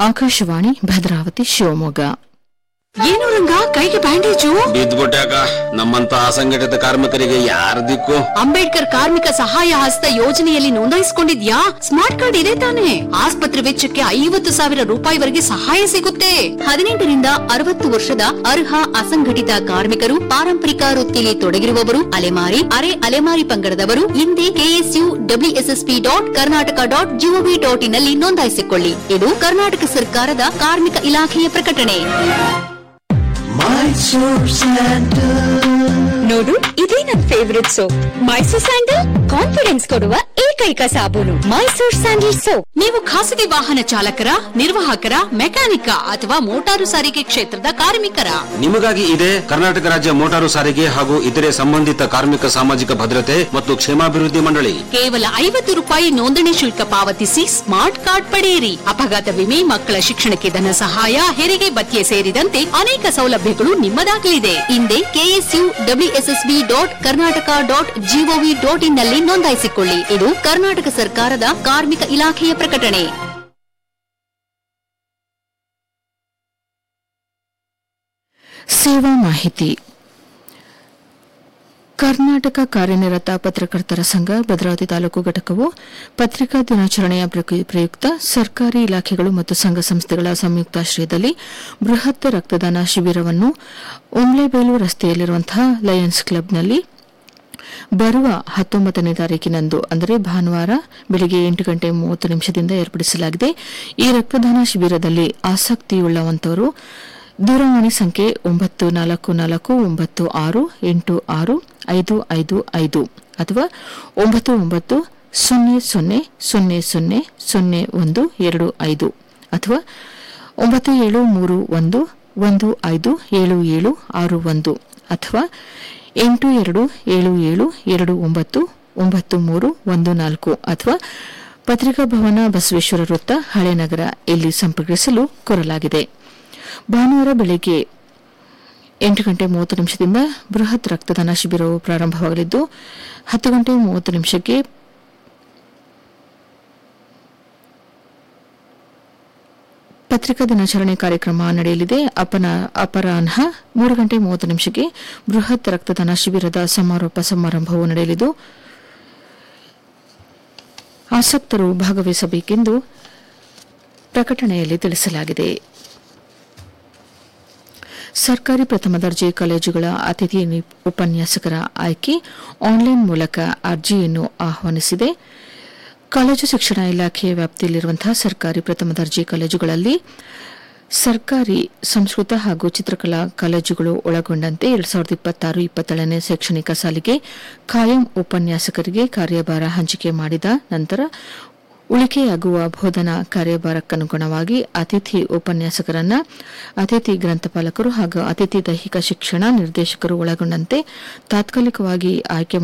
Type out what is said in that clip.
ಆಕಾಶವಾಣಿ ಭದ್ರಾವತಿ ಶಿವಮೊಗ್ಗ ಏನು ರಂಗ ಕೈಗೆ ಬ್ಯಾಂಡೇಜು ಬಿದ್ದ್ಬಿಟ್ಟಾಕ ನಮ್ಮಂತ ಅಸಂಘಟಿತ ಕಾರ್ಮಿಕರಿಗೆ ಯಾರ ದಿಕ್ಕು ಅಂಬೇಡ್ಕರ್ ಕಾರ್ಮಿಕ ಸಹಾಯ ಹಸ್ತ ಯೋಜನೆಯಲ್ಲಿ ನೋಂದಾಯಿಸಿಕೊಂಡಿದ್ಯಾ ಸ್ಮಾರ್ಟ್ ಕಾರ್ಡ್ ಇದೆ ತಾನೆ ಆಸ್ಪತ್ರೆ ವೆಚ್ಚಕ್ಕೆ ಐವತ್ತು ಸಾವಿರ ರೂಪಾಯಿವರೆಗೆ ಸಹಾಯ ಸಿಗುತ್ತೆ ಹದಿನೆಂಟರಿಂದ ಅರವತ್ತು ವರ್ಷದ ಅರ್ಹ ಅಸಂಘಟಿತ ಕಾರ್ಮಿಕರು ಪಾರಂಪರಿಕ ವೃತ್ತಿಯಲ್ಲಿ ತೊಡಗಿರುವವರು ಅಲೆಮಾರಿ ಅರೆ ಅಲೆಮಾರಿ ಪಂಗಡದವರು ಹಿಂದೆ KSU WSSP dot Karnataka dot gov dot in ನಲ್ಲಿ ನೋಂದಾಯಿಸಿಕೊಳ್ಳಿ ಇದು ಕರ್ನಾಟಕ ಸರ್ಕಾರದ ಕಾರ್ಮಿಕ ಇಲಾಖೆಯ ಪ್ರಕಟಣೆ ನೋಡು ಇದೇ ನನ್ favourite soap Mysore sandal confidence ಕೊಡುವ ಏಕೈಕ ಸಾಬೂನು ಮೈಸೂರ್ ಸ್ಯಾಂಡಲ್ ಸೋಪ್ ನೀವು ಖಾಸಗಿ ವಾಹನ ಚಾಲಕರ ನಿರ್ವಾಹಕರ ಮೆಕ್ಯಾನಿಕ ಅಥವಾ ಮೋಟಾರು ಸಾರಿಗೆ ಕ್ಷೇತ್ರದ ಕಾರ್ಮಿಕರ ನಿಮಗಾಗಿ ಇದೆ ಕರ್ನಾಟಕ ರಾಜ್ಯ ಮೋಟಾರು ಸಾರಿಗೆ ಹಾಗೂ ಇತರೆ ಸಂಬಂಧಿತ ಕಾರ್ಮಿಕ ಸಾಮಾಜಿಕ ಭದ್ರತೆ ಮತ್ತು ಕ್ಷೇಮಾಭಿವೃದ್ಧಿ ಮಂಡಳಿ ಕೇವಲ ಐವತ್ತು ರೂಪಾಯಿ ನೋಂದಣಿ ಶುಲ್ಕ ಪಾವತಿಸಿ ಸ್ಮಾರ್ಟ್ ಕಾರ್ಡ್ ಪಡೆಯಿರಿ ಅಪಘಾತ ವಿಮೆ ಮಕ್ಕಳ ಶಿಕ್ಷಣಕ್ಕೆ ಧನ ಸಹಾಯ ಹೆರಿಗೆ ಭತ್ಯೆ ಸೇರಿದಂತೆ ಅನೇಕ ಸೌಲಭ್ಯಗಳು ನಿಮ್ಮದಾಗಲಿದೆ ಹಿಂದೆ KSU WSSB dot Karnataka dot gov dot in ನಲ್ಲಿ ನೋಂದಾಯಿಸಿಕೊಳ್ಳಿ ಇದು ಕರ್ನಾಟಕ ಸರ್ಕಾರದ ಕಾರ್ಮಿಕ ಇಲಾಖೆಯ ಪ್ರಕಟಣೆ ಸೇವಾ ಮಾಹಿತಿ ಕರ್ನಾಟಕ ಕಾರ್ಯನಿರತ ಪತ್ರಕರ್ತರ ಸಂಘ ಭದ್ರಾವತಿ ತಾಲೂಕು ಘಟಕವು ಪತ್ರಿಕಾ ದಿನಾಚರಣೆಯ ಪ್ರಕ- ಪ್ರಯುಕ್ತ ಸರ್ಕಾರಿ ಇಲಾಖೆಗಳು ಮತ್ತು ಸಂಘ ಸಂಸ್ಥೆಗಳ ಸಂಯುಕ್ತಾಶ್ರಯದಲ್ಲಿ ಬೃಹತ್ ರಕ್ತದಾನ ಶಿಬಿರವನ್ನು ಉಮ್ಲೆಬೇಲು ರಸ್ತೆಯಲ್ಲಿರುವಂತಹ ಲಯನ್ಸ್ ಕ್ಲಬ್ನಲ್ಲಿ ಬರುವ ಹತ್ತೊಂಬತ್ತನೇ ತಾರೀಕಿನಂದು ಅಂದರೆ ಭಾನುವಾರ ಬೆಳಗ್ಗೆ ಎಂಟು ಗಂಟೆ ಮೂವತ್ತು ನಿಮಿಷದಿಂದ ಏರ್ಪಡಿಸಲಾಗಿದೆ ಈ ರಕ್ತದಾನ ಶಿಬಿರದಲ್ಲಿ ಆಸಕ್ತಿಯುಳ್ಳವಂತವರು ದೂರವಾಣಿ ಸಂಖ್ಯೆ ಒಂಬತ್ತು ನಾಲ್ಕು ನಾಲ್ಕು ಒಂಬತ್ತು ಆರು ಎಂಟು ಆರು ಐದು ಐದು ಐದು ಅಥವಾ ಒಂಬತ್ತು ಒಂಬತ್ತು ಸೊನ್ನೆ ಸೊನ್ನೆ ಸೊನ್ನೆ ಸೊನ್ನೆ ಸೊನ್ನೆ ಒಂದು ಎರಡು ಐದು ಅಥವಾ ಒಂಬತ್ತು ಏಳು ಮೂರು ಒಂದು ಒಂದು ಐದು ಏಳು ಏಳು ಆರು ಒಂದು ಅಥವಾ ಎಂಟು ಎರಡು ಏಳು ಏಳು ಎರಡು ಒಂಬತ್ತು ಒಂಬತ್ತು ಮೂರು ಒಂದು ನಾಲ್ಕು ಅಥವಾ ಪತ್ರಿಕಾ ಭವನ ಬಸವೇಶ್ವರ ವೃತ್ತ ಹಳೇನಗರ ಇಲ್ಲಿ ಸಂಪರ್ಕಿಸಲು ಕೋರಲಾಗಿದೆ ಭಾನುವಾರ ಬೆಳಗ್ಗೆ ಎಂಟು ಗಂಟೆ ಮೂವತ್ತು ನಿಮಿಷದಿಂದ ಬೃಹತ್ ರಕ್ತದಾನ ಶಿಬಿರವು ಪ್ರಾರಂಭವಾಗಲಿದ್ದು ಹತ್ತು ಗಂಟೆ ಮೂವತ್ತು ನಿಮಿಷಕ್ಕೆ ಪತ್ರಿಕಾ ದಿನಾಚರಣೆ ಕಾರ್ಯಕ್ರಮ ನಡೆಯಲಿದೆ ಅಪನ ಅಪರಾಹ್ನ ಮೂರು ಗಂಟೆ ಮೂವತ್ತು ನಿಮಿಷಕ್ಕೆ ಬೃಹತ್ ರಕ್ತದಾನ ಶಿಬಿರದ ಸಮಾರೋಪ ಸಮಾರಂಭವು ನಡೆಯಲಿದ್ದು ಆಸಕ್ತರು ಭಾಗವಹಿಸಬೇಕೆಂದು ಪ್ರಕಟಣೆಯಲ್ಲಿ ತಿಳಿಸಲಾಗಿದೆ ಸರ್ಕಾರಿ ಪ್ರಥಮ ದರ್ಜೆ ಕಾಲೇಜುಗಳ ಅತಿಥಿ ನಿ- ಉಪನ್ಯಾಸಕರ ಆಯ್ಕೆ ಆನ್ಲೈನ್ ಮೂಲಕ ಅರ್ಜಿಯನ್ನು ಆಹ್ವಾನಿಸಿದೆ ಕಾಲೇಜು ಶಿಕ್ಷಣ ಇಲಾಖೆಯ ವ್ಯಾಪ್ತಿಯಲ್ಲಿರುವಂತಹ ಸರ್ಕಾರಿ ಪ್ರಥಮ ದರ್ಜೆ ಕಾಲೇಜುಗಳಲ್ಲಿ ಸರ್ಕಾರಿ ಸಂಸ್ಕೃತ ಹಾಗೂ ಚಿತ್ರಕಲಾ ಕಾಲೇಜುಗಳು ಒಳಗೊಂಡಂತೆ ಎರಡ್ ಸಾವಿರದ ಇಪ್ಪತ್ತಾರು ಇಪ್ಪತ್ತೇಳನೇ ಶೈಕ್ಷಣಿಕ ಸಾಲಿಗೆ ಖಾಯಂ ಉಪನ್ಯಾಸಕರಿಗೆ ಕಾರ್ಯಭಾರ ಹಂಚಿಕೆ ಮಾಡಿದ ನಂತರ ಉಳಿಕೆಯಾಗುವ ಬೋಧನಾ ಕಾರ್ಯಭಾರಕ್ಕನುಗುಣವಾಗಿ ಅತಿಥಿ ಉಪನ್ಯಾಸಕರನ್ನ ಅತಿಥಿ ಗ್ರಂಥಪಾಲಕರು ಹಾಗೂ ಅತಿಥಿ ದೈಹಿಕ ಶಿಕ್ಷಣ ನಿರ್ದೇಶಕರು ಒಳಗೊಂಡಂತೆ ತಾತ್ಕಾಲಿಕವಾಗಿ ಆಯ್ಕೆ